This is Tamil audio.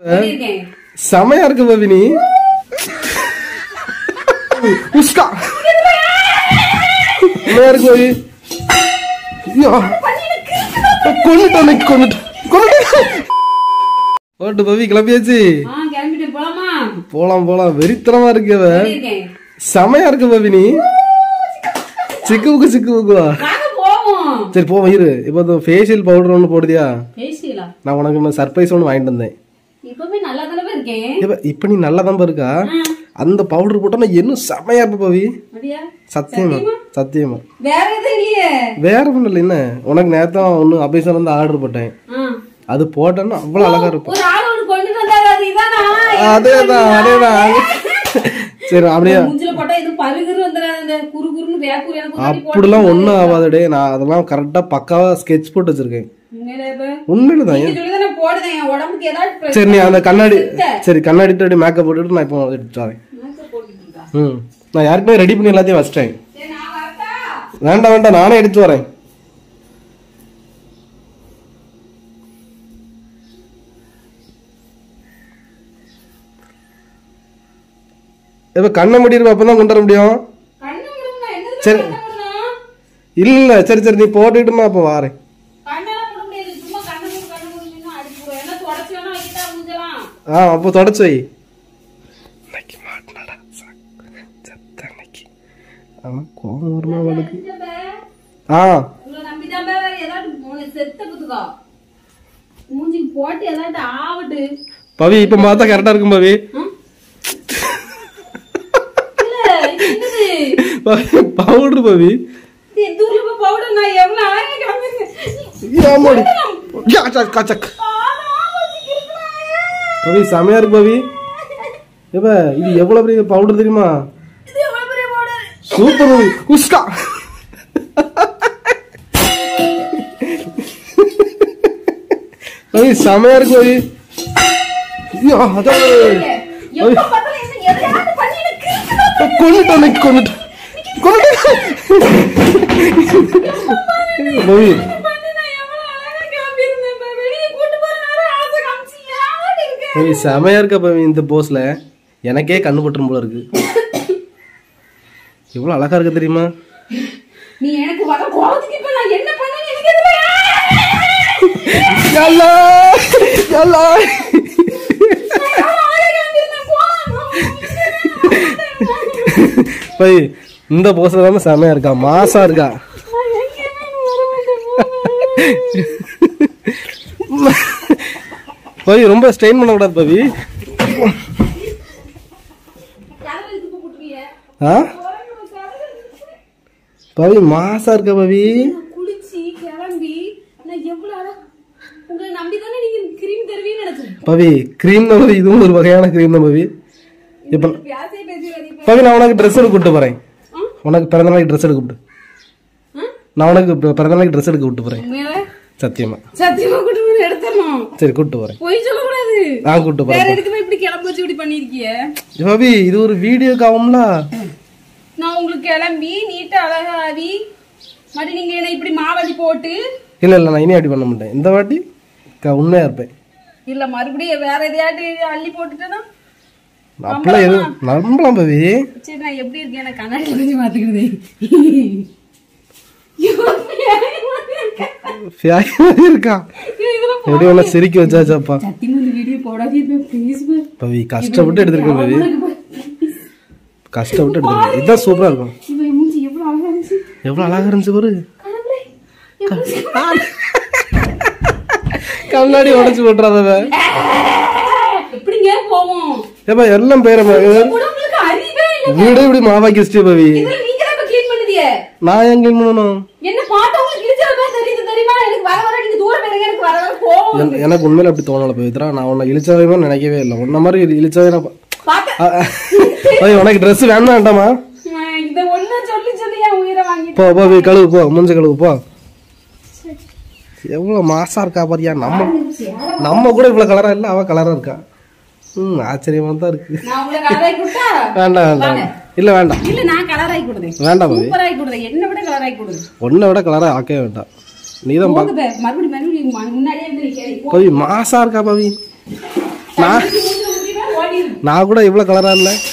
எப்படி இருக்கேன் செமையா இருக்கு பவி நீ உஸ்கா செமையா இருக்கு பவி ஐயோ கொண்டுட்டோம் இன்னைக்கு கொண்டுட்டோம் கொண்டுட்டோம் ஓட்டு பவி கிளம்பியாச்சு ஆ கிளம்பிட்டு போலாமா போலாம் போலாம் வெறித்தனமா இருக்கு அவ எப்படி இருக்கேன் செமையா இருக்கு பவி நீ சிக்கு புக்கு சிக்கு புக்குவா வாங்க போவோம் சரி போவோம் இரு இப்போ இந்த ஃபேஷியல் பவுடர் ஒன்று போடுதியா பேசிக்கலா நான் உனக்கு சர்ப்ரைஸ் ஒன்று வாங்கிட்டு வந்தேன் இப்பவே நல்லா தானே இருக்கேன் இப்ப இப்ப நீ நல்லா தான் இருக்கா அந்த பவுடர் போட்டா நான் இன்னும் செமையா இருப்ப பவி அப்படியா சத்தியமா சத்தியமா வேற எதுவும் இல்லையே வேற ஒண்ணும் இல்லை என்ன உனக்கு நேரத்தான் ஒன்று அபேசால இருந்து ஆர்டர் போட்டேன் ஆ. அது போட்டேன்னா அவ்வளவு அழகா இருப்பேன் ஒரு ஆள் ஒன்று கொண்டு வந்தாரு அது இதானா அதேதான் அதேதான் சரி அப்படியே மூஞ்சில போட்டா இது பருகுரு வந்துடாது இந்த குறு குறுன்னு வேக்கூர் எனக்கு முன்னாடி போட்டு அப்படிலாம் ஒன்றும் ஆகாதடே நான் அதெல்லாம் கரெக்டா பக்காவா ஸ்கெட்ச் போட்டு வச்சிருக்கேன் உண்மையிலே இப்ப உண்மையில தான் நீங்க சொல்லிதான் நான் போடுதேன் என் உடம்புக்கு ஏதாவது பிரச்சனை சரி நீ அந்த கண்ணாடி சரி கண்ணாடி தடி மேக்கப் போட்டுட்டு நான் இப்போ எடுத்துட்டு வரேன் makeup போட்டுட்டு இருக்கா. ம் நான் யாருக்குமே ரெடி பண்ணி எல்லாத்தையும் வச்சிட்டேன் சரி நான் வரட்டா வேண்டாம் வேண்டாம் நானே எடுத்து வரேன் இப்ப கண்ணை முடியிருப்ப அப்பதான் கொண்டு வர முடியும் கண்ணு விடுங்க என்னது சரி. கண்ணை விடணும் இல்ல இல்ல சரி சரி நீ போட்டுட்டு நான் அப்ப வாரேன் கண்ணெல்லாம் விட முடியாது சும்மா கண்ணு மூடு கண்ணு மூடுன்னு அடிச்சு விடுவோம் என்ன தொடச்சி வேணா வைக்கிட்டா மூஞ்சலாம் ஆ அப்போ தொடச்சு வை இன்னைக்கு மாட்டினாடா சத்த இன்னைக்கு ஆனா கோபம் வருமா அவளுக்கு ஆ உங்களை நம்பிதான் பே ஏதாவது மூணு செத்த குத்துக்கோ மூஞ்சிக்கு போட்டு ஏதாவது ஆவட்டு பவி இப்ப பார்த்தா கரெக்டா இருக்கும் பவி ஆ? இல்ல இது என்னது பவுடர் பவி இது எந்த ஊர்ல போய் பவுடர் நான் எவ்வளவு அழகா கிளம்பிருக்கேன் ஆமாடி யா, சக், கா, சக். பவி செமையா இருக்கு பவி எப்ப இது எவ்வளவு பெரிய பவுடர் தெரியுமா இது எவ்வளவு பெரிய பவுடர் சூப்பர் பவி உஸ்கா பவி செமையா இருக்கு பவி ஐயோ, அதான் எப்ப பார்த்தாலும் என்ன எதையாவது பண்ணி எனக்கு கிறுக்குதா? கொண்டுட்டோம் இன்னைக்கு கொண்டுட்டோம் கொண்டுட்டோம் பவி பண்ணி நான் எவ்வளவு அழகா கிளம்பியிருந்தேன் பே. வெளிய கூட்டு போற நேரம் ஆசை காமிச்சு ஏமாடி இருக்கேன். பவி செமையா இருக்க பவி இந்த போஸ்ல எனக்கே கண்ணு பட்டுரும் போல இருக்கு எவ்வளவு அழகா இருக்கு தெரியுமா நீ எனக்கு வர கோவத்துக்கு இப்ப நான் என்ன பண்ணேன்னு எனக்கு தெரியல. யல்லா யல்லா எவ்வளவு அழகா கிளம்பியிருந்தேன். போலாம். பவி இந்த போஸ்ல தான் செமையா இருக்கா மாசா இருக்கா நான் எங்கேயுமே வர மாட்டேன். போங்க. பவி ரொம்ப ஸ்ட்ரெயின் பண்ண கூடாது பவி கதவை இழுத்து போட்டுருவிய. ஆ போறேன்னு கதவை இழுத்து. பவி மாசா இருக்க பவி நான் குளிச்சு கிளம்பி நான் எவ்வளவு அழகா உங்களை நம்பிதானே நீங்க கிரீம் தருவீன்னு நினைச்சேன் பவி கிரீம் தான் பவி இதுவும் ஒரு வகையான கிரீம் தான் பவி இப்ப பேசே பேசி பவி நான் உனக்கு ட்ரெஸ் எடுக்க கூட்டு போறேன் உனக்கு பிறந்த நாளைக்கு ட்ரெஸ் எடுக்க கூப்பிட்டு நான் உனக்கு இப்ப பிறந்த நாளைக்கு ட்ரெஸ் எடுக்க கூட்டு போறேன் உண்மையாவே சத்தியமா சத்தியமா கூட்டு போய் எடுத்துடணும் சரி கூட்டு போறேன் பொய் சொல்லக்கூடாது நான் கூட்டு வேற போறேன் எதுக்குமே இப்படி கிளம்ப வச்சு இப்படி பண்ணிருக்கிய பவி இது ஒரு வீடியோக்கு ஆகும்ல நான் உங்களுக்கு கிளம்பி நீட்டா அழகா ஆவி மறுபடியும் நீங்க என்ன இப்படி மாவடி போட்டு இல்ல இல்ல நான் இனி அப்படி பண்ண மாட்டேன் இந்த வாட்டி க- உண்மையா இருப்பேன் இல்ல மறுபடியும் வேற எதையாட்டு அள்ளி போட்டுட்டேன்னா அப்படிலாம் எதுவும் நம்பலாம் பவி சரி நான் எப்படி இருக்கேன் எனக்கு கண்ணாடி கொஞ்சம் பாத்துக்கிறது ஃபியாய் மாதிரி இருக்கா எப்படி ஒண்ணு சிரிக்க வச்சாச்சாப்பா சத்தியமா இந்த வீடியோ போடாதீங்க ப்ளீஸ் பவி கஷ்டப்பட்டு எடுத்திருக்கேன் பவி கஷ்டப்பட்டு எடுத்திருக்கேன் இதுதான் சூப்பரா இருக்கும் இவன் மூஞ்சி எவ்வளவு அழகா இருந்துச்சு எவ்வளவு அழகா இருந்துச்சு பாரு கடவுளே எவ்வளவு கண்ணாடி உடைச்சு போட்டுறாதவ எப்படிங்க போவோம் ஏப்பா எல்லாம் பேர உடம்புக்கு அறிவே இல்ல வீடே இப்படி மாவாக்கி வச்சிட்டே பவி இதுல நீங்க தான் க்ளீன் பண்ணுதியே நான் ஏன் clean பண்ணணும் என்ன பார்த்தா உங்களுக்கு இழுச்சல மாதிரி தெரியுது தெரியுமா எனக்கு வர வர நீங்க தூரம் போயிருங்க எனக்கு வர வர போவோம் என- எனக்கு உண்மையில அப்படி தோணல பவித்ரா நான் உன்னை இழிச்சவே நினைக்கவே இல்லை உன்ன மாதிரி இழி- இழிச்சவே நான் பா- பாக்க அ- அ- பவி உனக்கு ட்ரெஸ் வேணுமா வேண்டாமா இத ஒண்ணு சொல்லி சொல்லி என் உயிரை வாங்கிட்டு போ போ போய் கழுவு போ மூஞ்ச கழுவு போ எவ்வளவு மாசா இருக்கா பாரியா நம்ம நம்ம கூட இவ்வளவு கலரா இல்ல அவ கலரா இருக்கா ம் ஆச்சரியமா தான் இருக்கு நான் உங்களை கலராய் கொடுத்தா வேண்டாம் வேண்டாம் வேண்டாம். இல்ல வேண்டாம் இல்ல நான் கலராய் கொடுதேன் வேண்டாம் பவி சூப்பராய் கொடுதேன் என்ன விட கலராய் கொடுதேன் உன்னை விட கலரா ஆக்கவே வேண்டாம் நீதான் பா போகுது மறுபடியும் மறுபடியும் முன்னாடியே வந்து நிக்கிறேன் பவி மாசா இருக்கா பவி நான் மூஞ்சில ஊத்தினா ஓடிடும் நான் கூட இவ்வளோ கலராக இல்லை